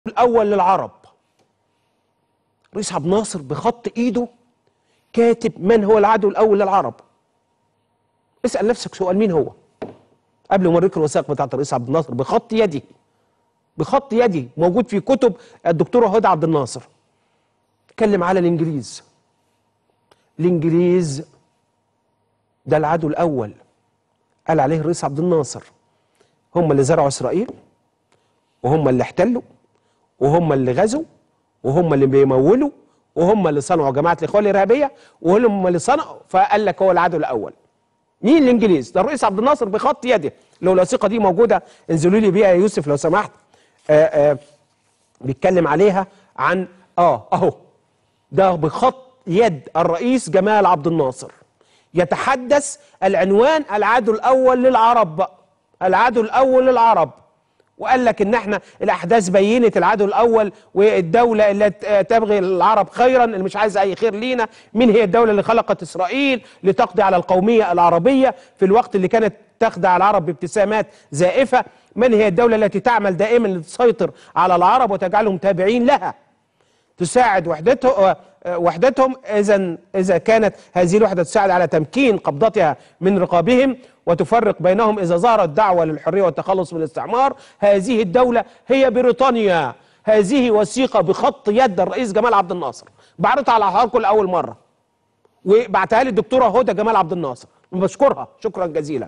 الاول للعرب رئيس عبد الناصر بخط ايده كاتب من هو العدو الاول للعرب اسال نفسك سؤال مين هو قبل ما اوريك الوثائق بتاعت الرئيس عبد الناصر بخط يدي بخط يدي موجود في كتب الدكتوره هدى عبد الناصر اتكلم على الانجليز الانجليز ده العدو الاول قال عليه الرئيس عبد الناصر هم اللي زرعوا اسرائيل وهم اللي احتلوا وهم اللي غزوا وهم اللي بيمولوا وهم اللي صنعوا جماعه الاخوان الارهابيه وهم اللي صنعوا فقال لك هو العدو الاول مين الانجليز ده الرئيس عبد الناصر بخط يده لو الوثيقه دي موجوده انزلوا لي بيها يا يوسف لو سمحت آآ آآ بيتكلم عليها عن اه اهو ده بخط يد الرئيس جمال عبد الناصر يتحدث العنوان العدو الاول للعرب العدو الاول للعرب وقال لك ان احنا الاحداث بينت العدو الاول والدوله اللي تبغي العرب خيرا اللي مش عايزه اي خير لينا مين هي الدوله اللي خلقت اسرائيل لتقضي على القوميه العربيه في الوقت اللي كانت تخدع العرب بابتسامات زائفه من هي الدوله التي تعمل دائما لتسيطر على العرب وتجعلهم تابعين لها تساعد وحدته وحدتهم اذا اذا كانت هذه الوحده تساعد على تمكين قبضتها من رقابهم وتفرق بينهم اذا ظهرت دعوه للحريه والتخلص من الاستعمار هذه الدوله هي بريطانيا هذه وثيقه بخط يد الرئيس جمال عبد الناصر بعرضها على حضراتكم لاول مره وبعتها لي الدكتوره هدى جمال عبد الناصر بشكرها شكرا جزيلا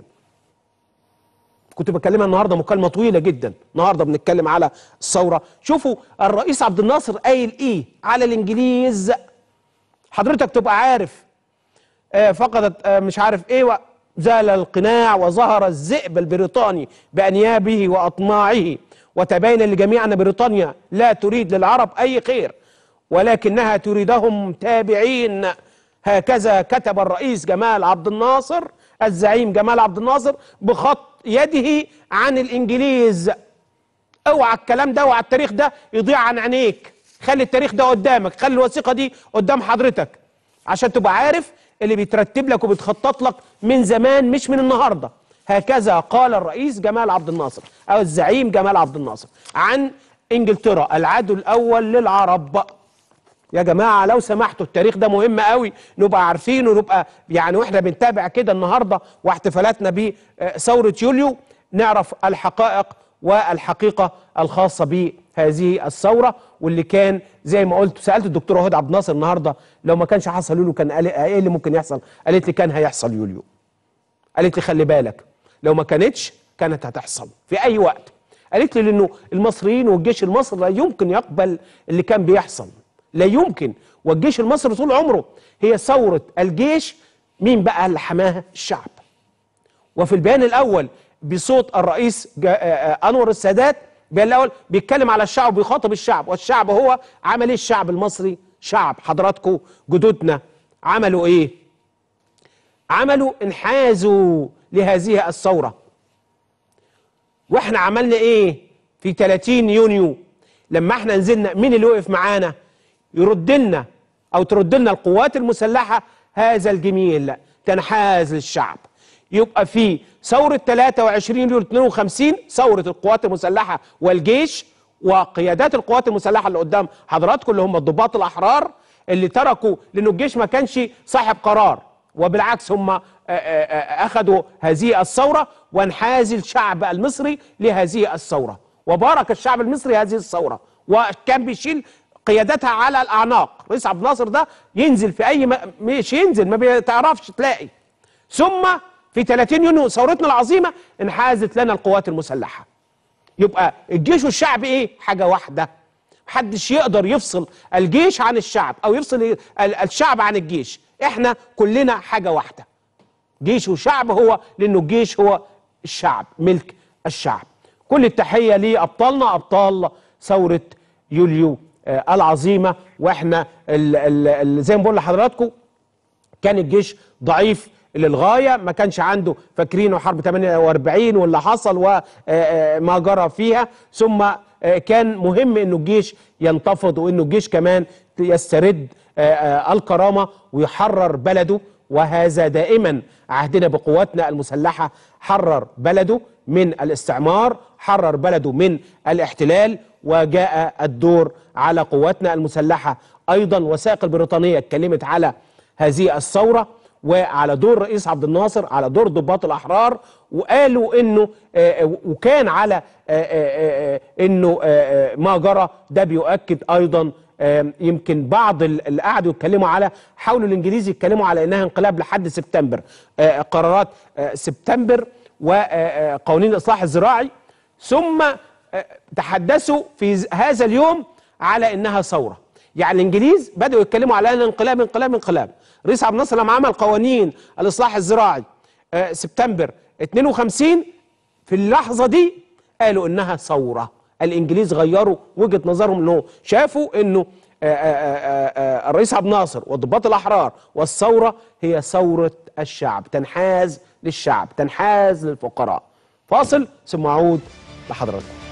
كنت بكلمها النهارده مكالمه طويله جدا النهارده بنتكلم على الثوره شوفوا الرئيس عبد الناصر قايل ايه على الانجليز حضرتك تبقى عارف آه فقدت آه مش عارف ايه زال القناع وظهر الذئب البريطاني بانيابه واطماعه وتبين لجميع ان بريطانيا لا تريد للعرب اي خير ولكنها تريدهم تابعين هكذا كتب الرئيس جمال عبد الناصر الزعيم جمال عبد الناصر بخط يده عن الانجليز اوعى الكلام ده اوعى التاريخ ده يضيع عن عينيك خلي التاريخ ده قدامك خلي الوثيقه دي قدام حضرتك عشان تبقى عارف اللي بيترتب لك وبيتخطط لك من زمان مش من النهارده هكذا قال الرئيس جمال عبد الناصر او الزعيم جمال عبد الناصر عن انجلترا العدو الاول للعرب يا جماعه لو سمحتوا التاريخ ده مهم قوي نبقى عارفينه ونبقى يعني واحنا بنتابع كده النهارده واحتفالاتنا بثوره يوليو نعرف الحقائق والحقيقه الخاصه بهذه الثوره واللي كان زي ما قلت سالت الدكتوره هدى عبد الناصر النهارده لو ما كانش حصل يوليو كان قال ايه اللي ممكن يحصل؟ قالت لي كان هيحصل يوليو. قالت لي خلي بالك لو ما كانتش كانت هتحصل في اي وقت. قالت لي لانه المصريين والجيش المصري لا يمكن يقبل اللي كان بيحصل. لا يمكن والجيش المصري طول عمره هي ثورة الجيش مين بقى اللي حماها الشعب وفي البيان الأول بصوت الرئيس أنور السادات البيان الأول بيتكلم على الشعب وبيخاطب الشعب والشعب هو عمل ايه الشعب المصري شعب حضراتكم جدودنا عملوا ايه عملوا انحازوا لهذه الثورة واحنا عملنا ايه في 30 يونيو لما احنا نزلنا مين اللي وقف معانا يرد لنا او ترد لنا القوات المسلحه هذا الجميل تنحاز للشعب يبقى في ثوره 23 يوليو 52 ثوره القوات المسلحه والجيش وقيادات القوات المسلحه اللي قدام حضراتكم اللي هم الضباط الاحرار اللي تركوا لانه الجيش ما كانش صاحب قرار وبالعكس هم اخذوا هذه الثوره وانحاز الشعب المصري لهذه الثوره وبارك الشعب المصري هذه الثوره وكان بيشيل قيادتها على الاعناق رئيس عبد الناصر ده ينزل في اي م... مش ينزل ما بتعرفش تلاقي ثم في 30 يونيو ثورتنا العظيمه انحازت لنا القوات المسلحه يبقى الجيش والشعب ايه حاجه واحده محدش يقدر يفصل الجيش عن الشعب او يفصل الشعب عن الجيش احنا كلنا حاجه واحده جيش وشعب هو لانه الجيش هو الشعب ملك الشعب كل التحيه لابطالنا ابطال ثوره يوليو العظيمه واحنا ال ال زي ما بقول لحضراتكم كان الجيش ضعيف للغايه ما كانش عنده فاكرينه حرب 48 واللي حصل وما جرى فيها ثم كان مهم انه الجيش ينتفض وانه الجيش كمان يسترد الكرامه ويحرر بلده وهذا دائما عهدنا بقواتنا المسلحه حرر بلده من الاستعمار حرر بلده من الاحتلال وجاء الدور على قواتنا المسلحة أيضا وثائق البريطانية اتكلمت على هذه الثورة وعلى دور الرئيس عبد الناصر على دور ضباط الأحرار وقالوا انه آه، آه، وكان على آه، آه، آه، انه آه، آه، ما جرى ده بيؤكد ايضا آم، يمكن بعض ال- اللي قعدوا يتكلموا على حاولوا الانجليز يتكلموا على انها انقلاب لحد سبتمبر آه، قرارات آه، سبتمبر وقوانين الاصلاح الزراعي ثم آه، تحدثوا في ز- هذا اليوم على انها ثوره يعني الانجليز بداوا يتكلموا على انها انقلاب انقلاب انقلاب رئيس عبد الناصر لما عمل قوانين الاصلاح الزراعي آه، سبتمبر 52 في اللحظه دي قالوا انها ثوره الانجليز غيروا وجهه نظرهم انه شافوا انه آه، آه، آه، آه، الرئيس عبد الناصر والضباط الاحرار والثوره هي ثوره الشعب تنحاز للشعب تنحاز للفقراء فاصل ثم اعود لحضراتكم